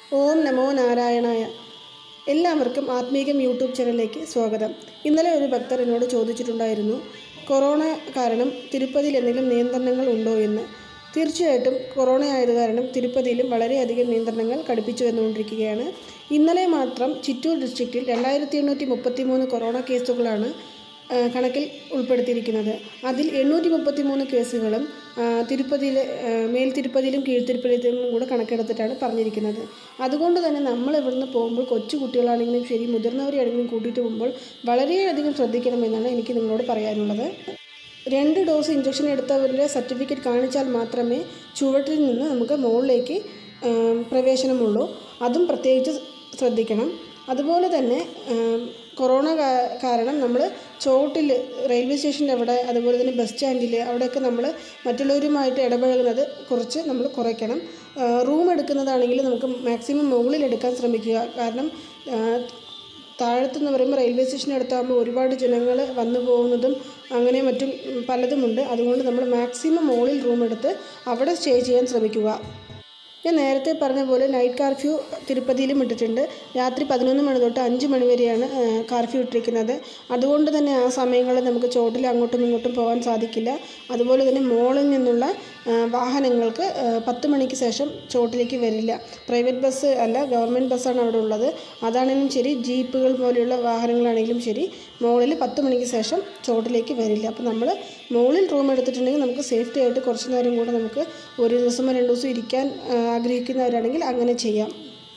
ഓം നമോ നാരായണായ എല്ലാവർക്കും ആത്മീകം യൂട്യൂബ് ചാനലിലേക്ക് സ്വാഗതം ഇന്നലെ ഒരു ഭക്തർ എന്നോട് ചോദിച്ചിട്ടുണ്ടായിരുന്നു കൊറോണ കാരണം തിരുപ്പതിയിൽ എന്തെങ്കിലും നിയന്ത്രണങ്ങൾ ഉണ്ടോ എന്ന് തീർച്ചയായിട്ടും കൊറോണ ആയത് കാരണം തിരുപ്പതിയിലും വളരെയധികം നിയന്ത്രണങ്ങൾ കടുപ്പിച്ചു വന്നുകൊണ്ടിരിക്കുകയാണ് ഇന്നലെ മാത്രം ചിറ്റൂർ ഡിസ്ട്രിക്റ്റിൽ രണ്ടായിരത്തി എണ്ണൂറ്റി മുപ്പത്തി മൂന്ന് കൊറോണ കേസുകളാണ് ആ, കണക്കിൽ ഉൾപ്പെടുത്തിയിരിക്കുന്നത് അതിൽ എണ്ണൂറ്റി മുപ്പത്തി മൂന്ന് കേസുകളും ആ, തിരുപ്പതിയിലെ ആ, മേൽ തിരുപ്പതിയിലും കീഴ് തിരുപ്പതിയിലും കൂടെ കണക്കെടുത്തിട്ടാണ് പറഞ്ഞിരിക്കുന്നത് അതുകൊണ്ട് തന്നെ നമ്മൾ ഇവിടുന്ന് പോകുമ്പോൾ കൊച്ചു കുട്ടികളാണെങ്കിലും ശരി മുതിർന്നവരെയാണെങ്കിലും കൂട്ടിയിട്ട് പോകുമ്പോൾ വളരെയധികം ശ്രദ്ധിക്കണമെന്നാണ് എനിക്ക് നിങ്ങളോട് പറയാനുള്ളത് രണ്ട് ഡോസ് ഇഞ്ചക്ഷൻ എടുത്തവരുടെ സർട്ടിഫിക്കറ്റ് കാണിച്ചാൽ മാത്രമേ ചുവട്ടിൽ നിന്ന് നമുക്ക് മുകളിലേക്ക് ആ, പ്രവേശനമുള്ളൂ അതും പ്രത്യേകിച്ച് ശ്രദ്ധിക്കണം അതുപോലെ തന്നെ ആം, കൊറോണ കാ- കാരണം നമ്മൾ ചോട്ടിൽ റെയിൽവേ സ്റ്റേഷൻ്റെ അവിടെ അതുപോലെ തന്നെ ബസ് സ്റ്റാൻഡിൽ അവിടെയൊക്കെ നമ്മൾ മറ്റുള്ളവരുമായിട്ട് ഇടപഴകുന്നത് കുറച്ച് നമ്മൾ കുറയ്ക്കണം ആ, റൂം എടുക്കുന്നതാണെങ്കിൽ നമുക്ക് മാക്സിമം മുകളിൽ എടുക്കാൻ ശ്രമിക്കുക കാരണം ആ, താഴത്തെന്ന് പറയുമ്പോൾ റെയിൽവേ സ്റ്റേഷൻ്റെ അടുത്താകുമ്പോൾ ഒരുപാട് ജനങ്ങൾ വന്നു പോകുന്നതും അങ്ങനെ മറ്റും ഉം, പലതുമുണ്ട് അതുകൊണ്ട് നമ്മൾ മാക്സിമം മുകളിൽ റൂം എടുത്ത് അവിടെ സ്റ്റേ ചെയ്യാൻ ശ്രമിക്കുക ഞാൻ നേരത്തെ പറഞ്ഞ പോലെ നൈറ്റ് കാർഫ്യൂ തിരുപ്പതിയിലും ഇട്ടിട്ടുണ്ട് രാത്രി പതിനൊന്ന് മണി തൊട്ട് അഞ്ച് മണി വരെയാണ് ആ, കാർഫ്യൂ ഇട്ടിരിക്കുന്നത് അതുകൊണ്ട് തന്നെ ആ സമയങ്ങളിൽ നമുക്ക് ചോട്ടിൽ അങ്ങോട്ടും ഇങ്ങോട്ടും പോകാൻ സാധിക്കില്ല അതുപോലെ തന്നെ മോളിൽ നിന്നുള്ള ആ, വാഹനങ്ങൾക്ക് ആ, പത്ത് മണിക്ക് ശേഷം ചോട്ടിലേക്ക് വരില്ല പ്രൈവറ്റ് ബസ് അല്ല ഗവൺമെൻറ് ബസ്സാണ് അവിടെ ഉള്ളത് അതാണെങ്കിലും ശരി ജീപ്പുകൾ പോലെയുള്ള വാഹനങ്ങളാണെങ്കിലും ശരി മുകളിൽ പത്ത് മണിക്ക് ശേഷം ചോട്ടിലേക്ക് വരില്ല അപ്പോൾ നമ്മൾ മുകളിൽ റൂം എടുത്തിട്ടുണ്ടെങ്കിൽ നമുക്ക് സേഫ്റ്റി ആയിട്ട് കുറച്ച് നേരം കൂടെ നമുക്ക് ഒരു ദിവസമോ രണ്ട് ദിവസം ഇരിക്കാൻ ആ, ആഗ്രഹിക്കുന്നവരാണെങ്കിൽ അങ്ങനെ ചെയ്യാം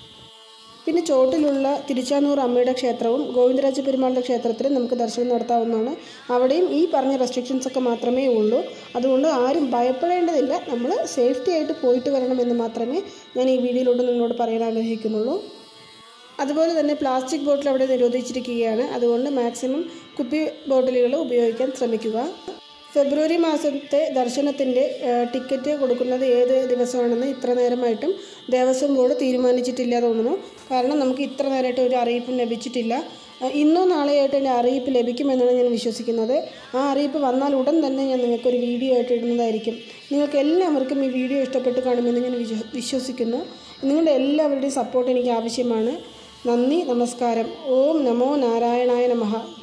പിന്നെ ചോട്ടിലുള്ള തിരുച്ചാനൂർ അമ്മയുടെ ക്ഷേത്രവും ഗോവിന്ദരാജ പെരുമാളുടെ ക്ഷേത്രത്തിലും നമുക്ക് ദർശനം നടത്താവുന്നതാണ് അവിടെയും ഈ പറഞ്ഞ റെസ്ട്രിക്ഷൻസ് ഒക്കെ മാത്രമേ ഉള്ളൂ അതുകൊണ്ട് ആരും ഭയപ്പെടേണ്ടതില്ല നമ്മൾ സേഫ്റ്റി ആയിട്ട് പോയിട്ട് വരണമെന്ന് മാത്രമേ ഞാൻ ഈ വീഡിയോയിലൂടെ നിങ്ങളോട് പറയാൻ ആഗ്രഹിക്കുന്നുള്ളൂ അതുപോലെ തന്നെ പ്ലാസ്റ്റിക് ബോട്ടിൽ അവിടെ നിരോധിച്ചിരിക്കുകയാണ് അതുകൊണ്ട് മാക്സിമം കുപ്പി ബോട്ടിലുകൾ ഉപയോഗിക്കാൻ ശ്രമിക്കുക ഫെബ്രുവരി മാസത്തെ ദർശനത്തിൻ്റെ ഏഹ്, ടിക്കറ്റ് കൊടുക്കുന്നത് ഏത് ദിവസമാണെന്ന് ഇത്ര നേരമായിട്ടും ദേവസ്വം ബോർഡ് തീരുമാനിച്ചിട്ടില്ല തോന്നുന്നു കാരണം നമുക്ക് ഇത്ര നേരമായിട്ട് ഒരു അറിയിപ്പും ലഭിച്ചിട്ടില്ല ഏഹ്, ഇന്നോ നാളെയായിട്ട് എൻ്റെ അറിയിപ്പ് ലഭിക്കുമെന്നാണ് ഞാൻ വിശ്വസിക്കുന്നത് ആ അറിയിപ്പ് വന്നാൽ ഉടൻ തന്നെ ഞാൻ നിങ്ങൾക്കൊരു വീഡിയോ ആയിട്ട് ഇടുന്നതായിരിക്കും നിങ്ങൾക്ക് എല്ലാവർക്കും ഈ വീഡിയോ ഇഷ്ടപ്പെട്ട് കാണുമെന്ന് ഞാൻ വിശ്വ- വിശ്വസിക്കുന്നു നിങ്ങളുടെ എല്ലാവരുടെയും സപ്പോർട്ട് എനിക്ക് ആവശ്യമാണ് നന്ദി നമസ്കാരം ഓം നമോ നാരായണായ നമഃ